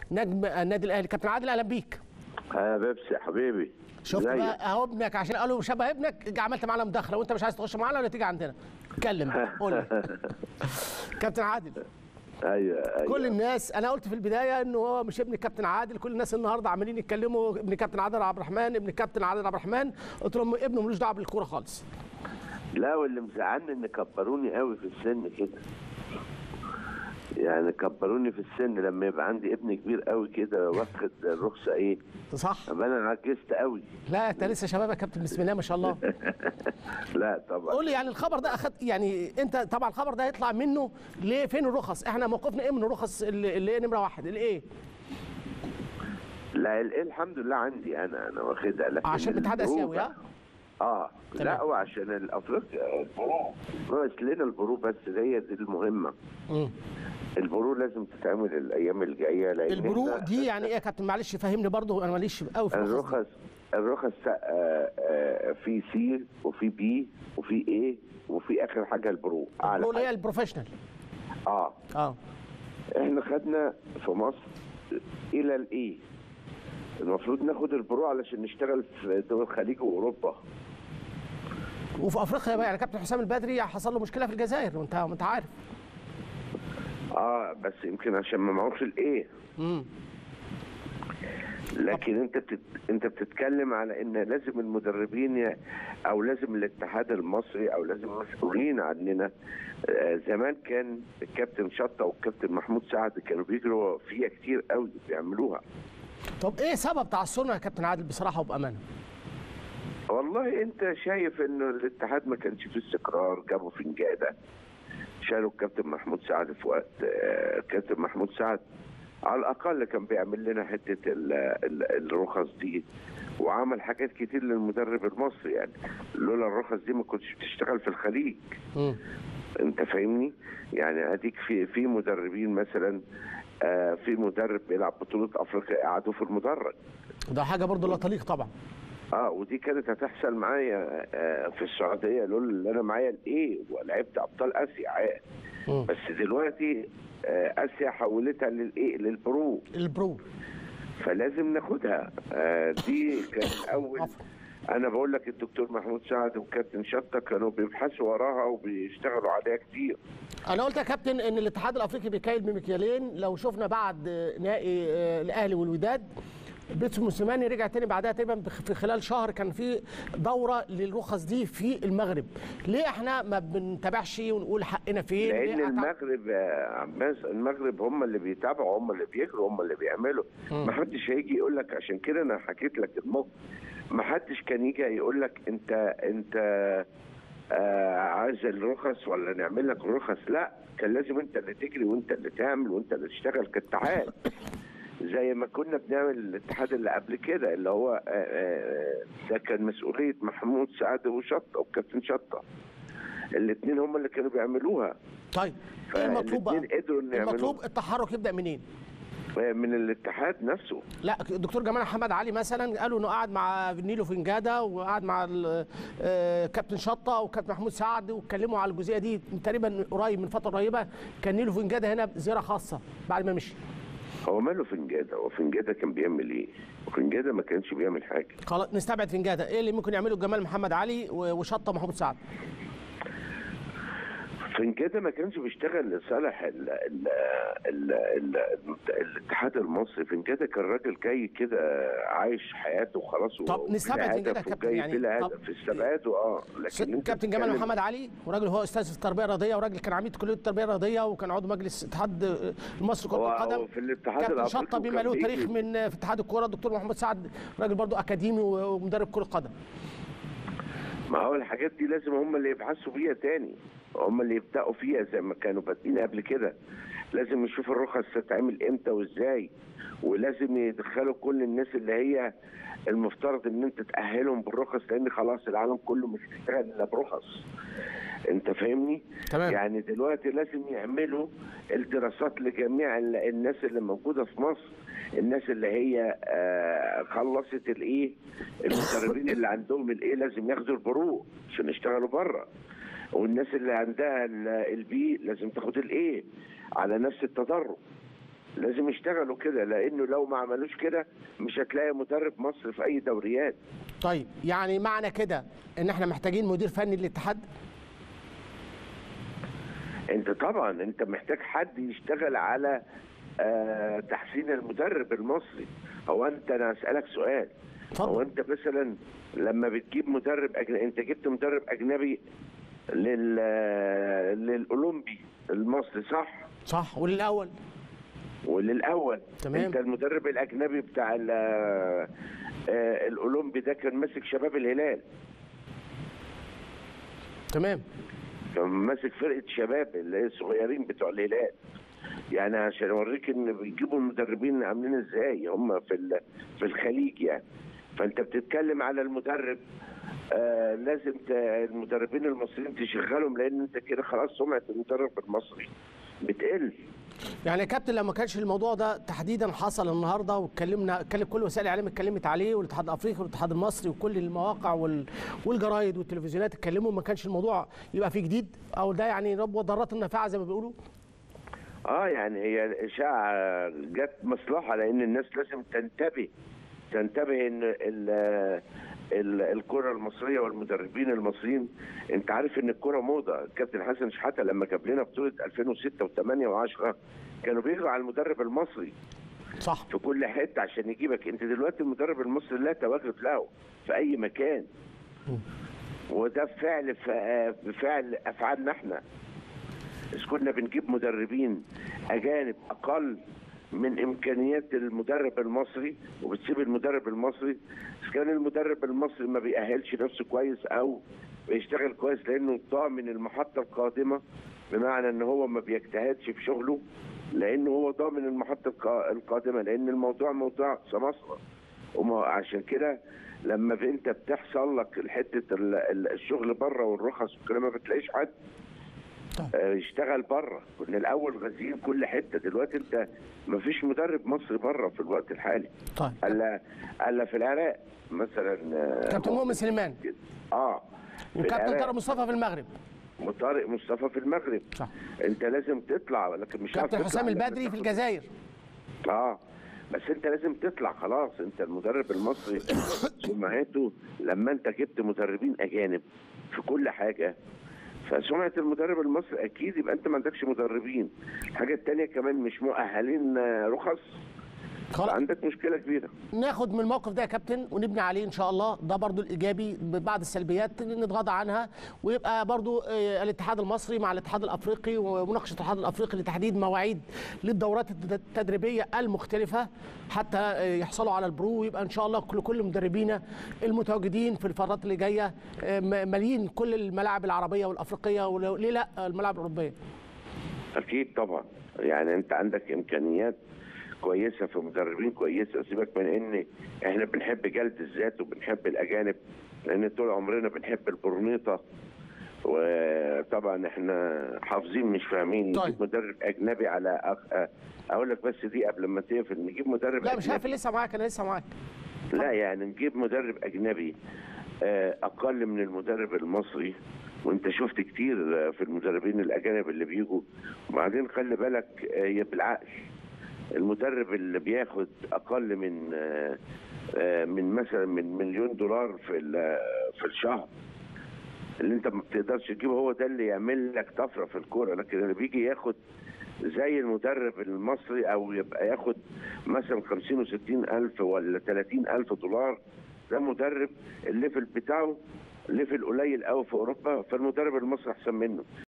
نجم النادي الاهلي كابتن عادل اهلا بيك يا بيبسي يا حبيبي شفت زيك. بقى اهو ابنك عشان قالوا شبه ابنك جا عملت معانا مداخله وانت مش عايز تخش معانا ولا تيجي عندنا اتكلم بقى، قول لي. كابتن عادل ايوه ايوه كل الناس انا قلت في البدايه انه هو مش ابن الكابتن عادل كل الناس النهارده عمالين يتكلموا ابن الكابتن عادل عبد الرحمن ابن الكابتن عادل عبد الرحمن قلت لهم ابنه ملوش دعوه بالكوره خالص لا واللي مزعلني ان كبروني قوي في السن كده يعني كبروني في السن لما يبقى عندي ابن كبير قوي كده واخد الرخصه ايه صح ابقى انا عجزت قوي لا انت لسه شباب يا كابتن بسم الله ما شاء الله لا طبعا قول لي يعني الخبر ده اخد يعني انت طبعا الخبر ده هيطلع منه ليه فين الرخص احنا موقفنا ايه من الرخص اللي اللي هي نمره واحد الايه لا ال- الحمد لله عندي انا انا واخدها لكن عشان الاتحاد البرو الاسيوي ها اه تمام. لا وعشان الافريقيا البرو ناقص لنا البرو بس هي دي المهمه مم. البرو لازم تتعمل الايام الجايه لان البرو إحنا- دي يعني ايه يا كابتن معلش فهمني برضو انا ماليش قوي في الرخص دي. الرخص الرخص آه، آه، في سي وفي بي وفي ايه وفي اخر حاجه البرو اعلى البرو اللي هي حاجة. البروفيشنال اه اه احنا خدنا في مصر الى الايه المفروض ناخد البرو علشان نشتغل في دول الخليج واوروبا وفي افريقيا بقى يعني كابتن حسام البدري حصل له مشكله في الجزائر وانت انت عارف اه بس يمكن عشان ما معهوش الايه امم لكن انت بتت... انت بتتكلم على ان لازم المدربين ي... او لازم الاتحاد المصري او لازم المسؤولين عننا آه، زمان كان الكابتن شطه والكابتن محمود سعد كانوا بيجروا فيها كتير قوي بيعملوها طب ايه سبب تعثرنا يا كابتن عادل بصراحه وبامانه والله انت شايف انه الاتحاد ما كانش فيه استقرار جابوا فنجاده شالوا الكابتن محمود سعد في وقت آه، الكابتن محمود سعد على الاقل كان بيعمل لنا حته ال- ال- الرخص دي وعمل حاجات كتير للمدرب المصري يعني لولا الرخص دي ما كنتش بتشتغل في الخليج امم انت فاهمني يعني اديك في في مدربين مثلا آه، في مدرب بيلعب بطوله افريقيا قعدوا في المدرج ده حاجه برضو لا تليق طبعا اه ودي كانت هتحصل معايا آه في السعوديه لولا اللي انا معايا الايه ولعبت ابطال اسيا عاد. مم. بس دلوقتي آه اسيا حولتها للايه للبرو البرو فلازم ناخدها آه دي كان اول عفوا. انا بقول لك الدكتور محمود سعد والكابتن شطه كانوا بيبحثوا وراها وبيشتغلوا عليها كتير انا قلت يا كابتن ان الاتحاد الافريقي بيكايل بمكيالين لو شفنا بعد نهائي آه، الاهلي والوداد بيتسو موسيماني رجع تاني بعدها تقريبا بخ- في خلال شهر كان في دوره للرخص دي في المغرب ليه احنا ما بنتابعش ونقول حقنا فين لان ليه أتع- المغرب يا عباس المغرب هم اللي بيتابعوا هم اللي بيجروا هم اللي بيعملوا ما حدش هيجي يقول لك عشان كده انا حكيت لك الموقف ما حدش كان يجي يقول لك انت انت آه عايز الرخص ولا نعمل لك الرخص لا كان لازم انت اللي تجري وانت اللي تعمل وانت اللي تشتغل كاتحاد زي ما كنا بنعمل الاتحاد اللي قبل كده اللي هو آه، آه، ده كان مسؤوليه محمود سعد وشطه وكابتن شطه الاثنين هم اللي كانوا بيعملوها طيب ايه المطلوب بقى فالاتنين قدروا إن يعملوا. المطلوب التحرك يبدا منين من الاتحاد نفسه لا الدكتور جمال محمد علي مثلا قالوا انه قعد مع نيلو فنجاده وقعد مع ال- آه، كابتن شطه وكابتن محمود سعد واتكلموا على الجزئيه دي تقريبا قريب من فتره قريبه كان نيلو فنجاده هنا زياره خاصه بعد ما مشي هو ماله فنجاده هو فنجاده كان بيعمل ايه فنجاده ما كانش بيعمل حاجه خلاص نستبعد فنجاده ايه اللي ممكن يعمله جمال محمد علي و- وشطه محمود سعد فنجاده ما كانش بيشتغل لصالح ال ال ال ال الاتحاد المصري فنجاده كان راجل جاي كده عايش حياته وخلاص طب وبلا نستبعد هدف فنجادة يا كابتن، وجاي يعني بلا طب- هدف استبعاده اه س- لكن انت كابتن جمال بتتكلم- محمد علي وراجل هو استاذ في التربيه الرياضيه وراجل كان عميد كليه التربيه الرياضيه وكان عضو مجلس اتحاد المصري كره هو- القدم هو في الاتحاد كابتن الأفريقي شطه بما وكان له بيجي- تاريخ من في اتحاد الكوره الدكتور محمد سعد راجل برضو اكاديمي ومدرب كره قدم ما هو الحاجات دي لازم هم اللي يبحثوا فيها تاني هم اللي يبداوا فيها زي ما كانوا بادئين قبل كده لازم يشوفوا الرخص تتعمل امتى وازاي ولازم يدخلوا كل الناس اللي هي المفترض ان انت تاهلهم بالرخص لان خلاص العالم كله مش بيشتغل الا برخص انت فاهمني تمام. يعني دلوقتي لازم يعملوا الدراسات لجميع ال- الناس اللي موجوده في مصر الناس اللي هي آه، خلصت الايه المدربين اللي عندهم الايه لازم ياخدوا البرو عشان يشتغلوا بره والناس اللي عندها ال- البي لازم تاخد الايه على نفس التدرج لازم يشتغلوا كده لانه لو ما عملوش كده مش هتلاقي مدرب مصري في اي دوريات طيب يعني معنى كده ان احنا محتاجين مدير فني للاتحاد انت طبعا انت محتاج حد يشتغل على آه تحسين المدرب المصري هو انت انا اسالك سؤال اتفضل. هو انت مثلا لما بتجيب مدرب أجنبي انت جبت مدرب اجنبي لل للاولمبي المصري صح صح وللاول وللاول تمام. انت المدرب الاجنبي بتاع ال- آه، الاولمبي ده كان ماسك شباب الهلال تمام كان ماسك فرقه شباب اللي هي الصغيرين بتوع الهلال يعني عشان اوريك ان بيجيبوا المدربين عاملين ازاي هم في ال- في الخليج يعني فانت بتتكلم على المدرب آه لازم ت- المدربين المصريين تشغلهم لان انت كده خلاص سمعه المدرب المصري بتقل يعني يا كابتن لو ما كانش الموضوع ده تحديدا حصل النهارده واتكلمنا اتكلم كل وسائل الاعلام اتكلمت عليه والاتحاد الافريقي والاتحاد المصري وكل المواقع وال... والجرايد والتلفزيونات اتكلموا ما كانش الموضوع يبقى فيه جديد او ده يعني رب ضارات النافعه زي ما بيقولوا اه يعني هي الاشاعه جت مصلحه لان الناس لازم تنتبه تنتبه ان ال ال- الكره المصريه والمدربين المصريين انت عارف ان الكره موضه الكابتن حسن شحاته لما جاب لنا بطوله 2006 و8 و10 كانوا بيجروا على المدرب المصري صح في كل حته عشان يجيبك انت دلوقتي المدرب المصري لا تواجد له في اي مكان وده فعل بفعل افعالنا احنا إذ كنا بنجيب مدربين اجانب اقل من امكانيات المدرب المصري وبتسيب المدرب المصري إذا كان المدرب المصري ما بيأهلش نفسه كويس او بيشتغل كويس لانه ضامن المحطه القادمه بمعنى ان هو ما بيجتهدش في شغله لانه هو ضامن المحطه القا- القادمه لان الموضوع موضوع سمسره وما عشان كده لما انت بتحصل لك حته ال- ال- الشغل بره والرخص والكلام ما بتلاقيش حد طيب. آه، يشتغل بره كنا الاول غازيين كل حته دلوقتي انت ما فيش مدرب مصري بره في الوقت الحالي طيب الا الا في العراق مثلا آه، كابتن مؤمن سليمان اه في وكابتن العراق. طارق مصطفى في المغرب وطارق مصطفى في المغرب صح انت لازم تطلع لكن مش هتعرف كابتن تطلع حسام إلا البدري لما في تاخد- الجزائر اه بس انت لازم تطلع خلاص انت المدرب المصري سمعته لما انت جبت مدربين اجانب في كل حاجه فسمعه المدرب المصري اكيد يبقى انت ما عندكش مدربين الحاجه الثانيه كمان مش مؤهلين آه، رخص خلاص عندك مشكله كبيره ناخد من الموقف ده يا كابتن ونبني عليه ان شاء الله ده برضو الايجابي بعض السلبيات نتغاضى عنها ويبقى برضو آه، الاتحاد المصري مع الاتحاد الافريقي ومناقشه الاتحاد الافريقي لتحديد مواعيد للدورات التد- التدريبيه المختلفه حتى آه، يحصلوا على البرو ويبقى ان شاء الله كل كل مدربينا المتواجدين في الفترات اللي جايه آه، م- مالين كل الملاعب العربيه والافريقيه وليه لا الملاعب الاوروبيه اكيد طبعا يعني انت عندك امكانيات كويسه في مدربين كويسه سيبك من ان احنا بنحب جلد الذات وبنحب الاجانب لان طول عمرنا بنحب البرنيطه وطبعا احنا حافظين مش فاهمين طيب. نجيب مدرب اجنبي على أخ... اقول لك بس دي قبل ما تقفل نجيب مدرب لا مش أجنبي. هقفل لسه معاك انا لسه معاك لا يعني نجيب مدرب اجنبي آه، اقل من المدرب المصري وانت شفت كتير آه، في المدربين الاجانب اللي بيجوا وبعدين خلي بالك آه، هي بالعقل المدرب اللي بياخد اقل من آه، آه، من مثلا من مليون دولار في ال- في الشهر اللي انت ما بتقدرش تجيبه هو ده اللي يعمل لك طفره في الكوره لكن اللي بيجي ياخد زي المدرب المصري او يبقى ياخد مثلا 50 و60 الف ولا 30 الف دولار ده مدرب الليفل بتاعه ليفل قليل قوي في اوروبا فالمدرب المصري احسن منه